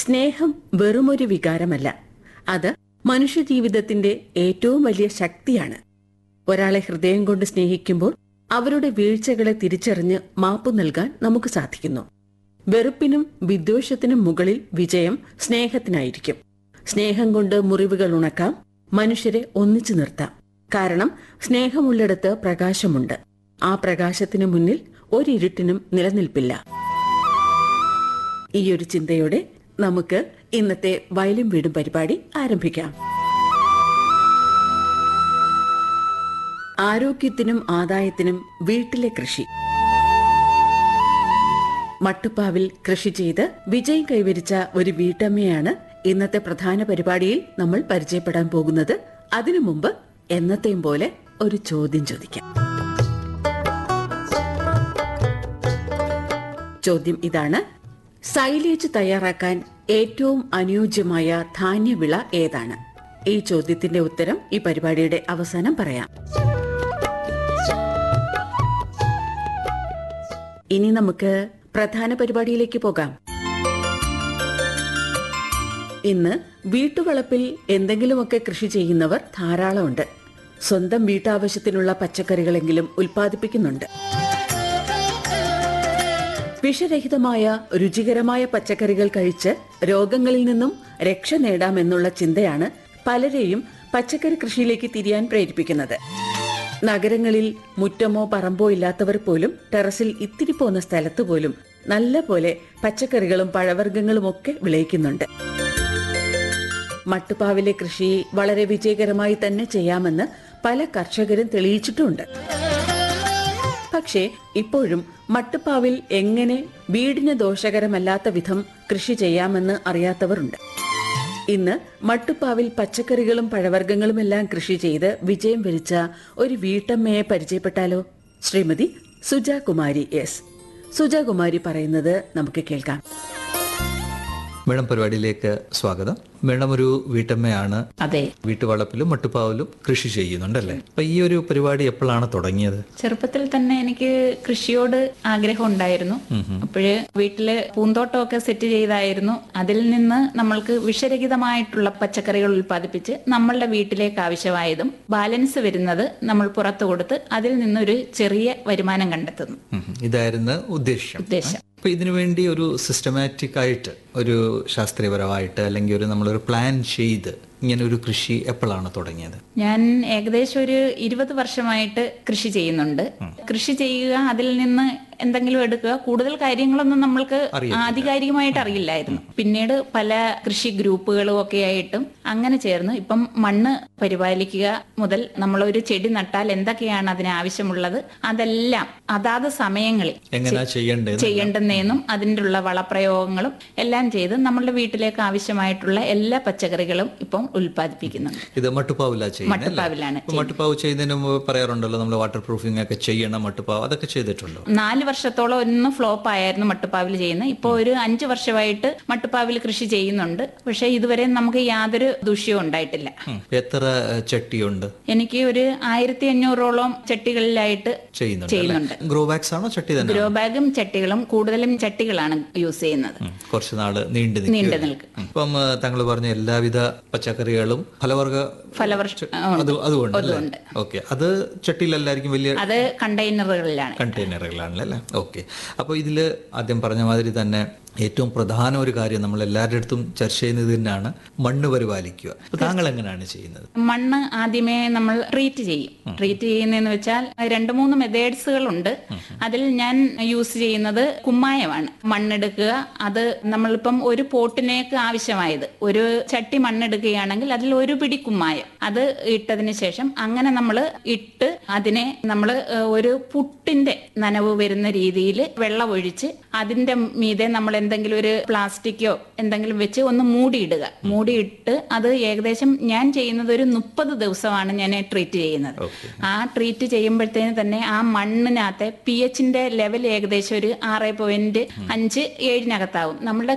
സ്നേഹം വെറുമൊരു വികാരമല്ല അത് മനുഷ്യജീവിതത്തിന്റെ ഏറ്റവും വലിയ ശക്തിയാണ് ഒരാളെ ഹൃദയം കൊണ്ട് സ്നേഹിക്കുമ്പോൾ അവരുടെ വീഴ്ചകളെ തിരിച്ചറിഞ്ഞ് മാപ്പു നൽകാൻ നമുക്ക് സാധിക്കുന്നു വെറുപ്പിനും വിദ്വേഷത്തിനും മുകളിൽ വിജയം സ്നേഹത്തിനായിരിക്കും സ്നേഹം കൊണ്ട് മുറിവുകൾ ഉണക്കാം മനുഷ്യരെ ഒന്നിച്ചു നിർത്താം കാരണം സ്നേഹമുള്ളിടത്ത് പ്രകാശമുണ്ട് ആ പ്രകാശത്തിന് മുന്നിൽ ഒരിരുട്ടിനും നിലനിൽപ്പില്ല ഈ ഒരു ചിന്തയോടെ നമുക്ക് ഇന്നത്തെ വയലും വീടും പരിപാടി ആരംഭിക്കാം ആരോഗ്യത്തിനും ആദായത്തിനും വീട്ടിലെ കൃഷി മട്ടുപ്പാവിൽ കൃഷി ചെയ്ത് വിജയം കൈവരിച്ച ഒരു വീട്ടമ്മയാണ് ഇന്നത്തെ പ്രധാന പരിപാടിയിൽ നമ്മൾ പരിചയപ്പെടാൻ പോകുന്നത് അതിനു മുമ്പ് എന്നത്തെയും പോലെ ഒരു ചോദ്യം ചോദിക്കാം ചോദ്യം ഇതാണ് സൈലേജ് തയ്യാറാക്കാൻ ഏറ്റവും അനുയോജ്യമായ ധാന്യവിള ഏതാണ് ഈ ചോദ്യത്തിന്റെ ഉത്തരം ഈ പരിപാടിയുടെ അവസാനം പറയാം ഇനി നമുക്ക് പ്രധാന പരിപാടിയിലേക്ക് പോകാം ഇന്ന് വീട്ടുവളപ്പിൽ എന്തെങ്കിലുമൊക്കെ കൃഷി ചെയ്യുന്നവർ ധാരാളമുണ്ട് സ്വന്തം വീട്ടാവശ്യത്തിനുള്ള പച്ചക്കറികളെങ്കിലും ഉൽപ്പാദിപ്പിക്കുന്നുണ്ട് വിഷരഹിതമായ രുചികരമായ പച്ചക്കറികൾ കഴിച്ച് രോഗങ്ങളിൽ നിന്നും രക്ഷ നേടാമെന്നുള്ള ചിന്തയാണ് പലരെയും പച്ചക്കറി കൃഷിയിലേക്ക് തിരിയാൻ പ്രേരിപ്പിക്കുന്നത് നഗരങ്ങളിൽ മുറ്റമോ പറമ്പോ ഇല്ലാത്തവർ പോലും ടെറസിൽ ഇത്തിരി പോന്ന സ്ഥലത്ത് പോലും നല്ല പോലെ പച്ചക്കറികളും പഴവർഗ്ഗങ്ങളും ഒക്കെ വിളയിക്കുന്നുണ്ട് മട്ടുപ്പാവിലെ കൃഷി വളരെ വിജയകരമായി തന്നെ ചെയ്യാമെന്ന് പല കർഷകരും തെളിയിച്ചിട്ടുമുണ്ട് പക്ഷേ ഇപ്പോഴും മട്ടുപ്പാവിൽ എങ്ങനെ വീടിന് ദോഷകരമല്ലാത്ത വിധം കൃഷി ചെയ്യാമെന്ന് അറിയാത്തവരുണ്ട് ഇന്ന് മട്ടുപ്പാവിൽ പച്ചക്കറികളും പഴവർഗ്ഗങ്ങളുമെല്ലാം കൃഷി ചെയ്ത് വിജയം വരിച്ച ഒരു വീട്ടമ്മയെ പരിചയപ്പെട്ടാലോ ശ്രീമതി സുജാകുമാരി എസ് സുജാകുമാരി പറയുന്നത് നമുക്ക് കേൾക്കാം മേഡം പരിപാടിയിലേക്ക് സ്വാഗതം മേഡം ഒരു വീട്ടമ്മയാണ് അതെ വീട്ടുവളപ്പിലും മട്ടുപ്പാവിലും കൃഷി ചെയ്യുന്നുണ്ടല്ലേ അപ്പൊ ഈ ഒരു പരിപാടി എപ്പോഴാണ് തുടങ്ങിയത് ചെറുപ്പത്തിൽ തന്നെ എനിക്ക് കൃഷിയോട് ആഗ്രഹം ഉണ്ടായിരുന്നു അപ്പോഴ് വീട്ടില് പൂന്തോട്ടമൊക്കെ സെറ്റ് ചെയ്തായിരുന്നു അതിൽ നിന്ന് നമ്മൾക്ക് വിഷരഹിതമായിട്ടുള്ള പച്ചക്കറികൾ ഉൽപ്പാദിപ്പിച്ച് നമ്മളുടെ വീട്ടിലേക്ക് ആവശ്യമായതും ബാലൻസ് വരുന്നത് നമ്മൾ പുറത്തു കൊടുത്ത് അതിൽ നിന്നൊരു ചെറിയ വരുമാനം കണ്ടെത്തുന്നു ഉം. ഇതായിരുന്നു ഉദ്ദേശ്യം ഉദ്ദേശം അപ്പൊ ഇതിനു വേണ്ടി ഒരു സിസ്റ്റമാറ്റിക് ആയിട്ട് ഒരു ശാസ്ത്രീയപരമായിട്ട് അല്ലെങ്കിൽ ഒരു നമ്മളൊരു പ്ലാൻ ചെയ്ത് ഇങ്ങനെ ഒരു കൃഷി എപ്പോഴാണ് തുടങ്ങിയത് ഞാൻ ഏകദേശം ഒരു ഇരുപത് വർഷമായിട്ട് കൃഷി ചെയ്യുന്നുണ്ട് കൃഷി ചെയ്യുക അതിൽ നിന്ന് എന്തെങ്കിലും എടുക്കുക കൂടുതൽ കാര്യങ്ങളൊന്നും നമ്മൾക്ക് ആധികാരികമായിട്ട് അറിയില്ലായിരുന്നു പിന്നീട് പല കൃഷി ഗ്രൂപ്പുകളും ഒക്കെ ആയിട്ടും അങ്ങനെ ചേർന്ന് ഇപ്പം മണ്ണ് പരിപാലിക്കുക മുതൽ നമ്മൾ ഒരു ചെടി നട്ടാൽ എന്തൊക്കെയാണ് അതിന് ആവശ്യമുള്ളത് അതെല്ലാം അതാത് സമയങ്ങളിൽ എങ്ങനെയാ ചെയ്യേണ്ടത് ചെയ്യേണ്ടുന്നതെന്നും അതിൻ്റെ ഉള്ള വളപ്രയോഗങ്ങളും എല്ലാം ചെയ്ത് നമ്മളുടെ വീട്ടിലേക്ക് ആവശ്യമായിട്ടുള്ള എല്ലാ പച്ചക്കറികളും ഇപ്പം ഉൽപ്പാദിപ്പിക്കുന്നുണ്ട് ഇത് മട്ടുപ്പാവില ചെയ്യുന്നത് അല്ലേ? മട്ടുപ്പാവിലാണ് ഇപ്പൊ മട്ടുപ്പാവ് ചെയ്യുന്നതിന് മുമ്പ് പറയാറുണ്ടല്ലോ നമ്മൾ വാട്ടർ പ്രൂഫിംഗ് ഒക്കെ ചെയ്യണം മട്ടുപ്പാവ് അതൊക്കെ ചെയ്തിട്ടുണ്ടോ നാല് വർഷത്തോളം ഒന്ന് ഫ്ലോപ്പ് ആയിരുന്നു മട്ടുപ്പാവിൽ ചെയ്യുന്നത് ഇപ്പോൾ ഒരു അഞ്ച് വർഷമായിട്ട് മട്ടുപ്പാവിൽ കൃഷി ചെയ്യുന്നുണ്ട് പക്ഷേ ഇതുവരെ നമുക്ക് യാതൊരു ദൂഷ്യവും ഉണ്ടായിട്ടില്ല ഉം. എത്ര ഏഹ്, ചട്ടിയുണ്ട് എനിക്ക് ഒരു ആയിരത്തി അഞ്ഞൂറോളം ചട്ടികളിലായിട്ട് ചെയ്യുന്നുണ്ട് ചെയ്യുന്നുണ്ട് ഗ്രോ ബാഗ്സ് ആണോ ചട്ടി തന്നെ ഗ്രോ ബാഗും ചട്ടികളും കൂടുതലും ചട്ടികളാണ് യൂസ് ചെയ്യുന്നത് ഉം. കുറച്ച് നാള് നീണ്ടു നിൽക്കും നീണ്ടു നിൽക്കും ഇപ്പം താങ്കൾ പറഞ്ഞ എല്ലാവിധ പച്ചക്കറികളും ഫലവർഗ ഫലവർഷ അത് അതുകൊണ്ട് അല്ലേ ഓക്കെ അത് ചട്ടിയിലല്ലായിരിക്കും വലിയ അത് കണ്ടെയ്നറുകളിലാണ് കണ്ടെയ്നറുകളാണല്ലേ അല്ലേ ഓക്കെ അപ്പോൾ ഇതിൽ ആദ്യം പറഞ്ഞ മാതിരി തന്നെ ഏറ്റവും പ്രധാന ഒരു കാര്യം നമ്മൾ എല്ലാവരുടെ അടുത്തും ചർച്ച ചെയ്യുന്നത് തന്നെയാണ് മണ്ണ് പരിപാലിക്കുക അപ്പോൾ താങ്കൾ എങ്ങനെയാണ് ചെയ്യുന്നത് മണ്ണ് ആദ്യമേ നമ്മൾ ട്രീറ്റ് ചെയ്യും ട്രീറ്റ് ചെയ്യുന്നതെന്ന് വെച്ചാൽ രണ്ട് മൂന്ന് മെത്തേഡ്സുകൾ ഉണ്ട് അതിൽ ഞാൻ യൂസ് ചെയ്യുന്നത് കുമ്മായമാണ് മണ്ണെടുക്കുക അത് നമ്മളിപ്പം ഒരു പോട്ടിനേക്ക് ആവശ്യമായത് ഒരു ചട്ടി മണ്ണെടുക്കുകയാണെങ്കിൽ അതിൽ ഒരു പിടി കുമ്മായം അത് ഇട്ടതിന് ശേഷം അങ്ങനെ നമ്മൾ ഇട്ട് അതിനെ നമ്മൾ ഒരു പുട്ടിന്റെ നനവ് വരുന്ന രീതിയിൽ വെള്ളം ഒഴിച്ച് അതിന്റെ മീതെ നമ്മൾ എന്തെങ്കിലും ഒരു പ്ലാസ്റ്റിക്കോ എന്തെങ്കിലും വെച്ച് ഒന്ന് മൂടിയിടുക മൂടിയിട്ട് അത് ഏകദേശം ഞാൻ ചെയ്യുന്നത് ഒരു മുപ്പത് ദിവസമാണ് ഞാൻ ട്രീറ്റ് ചെയ്യുന്നത് ആ ട്രീറ്റ് ചെയ്യുമ്പോഴത്തേന് തന്നെ ആ മണ്ണിനകത്തെ പി എച്ചിന്റെ ലെവൽ ഏകദേശം ഒരു ആറ് പോയിന്റ് അഞ്ച് ഏഴിനകത്താവും നമ്മളുടെ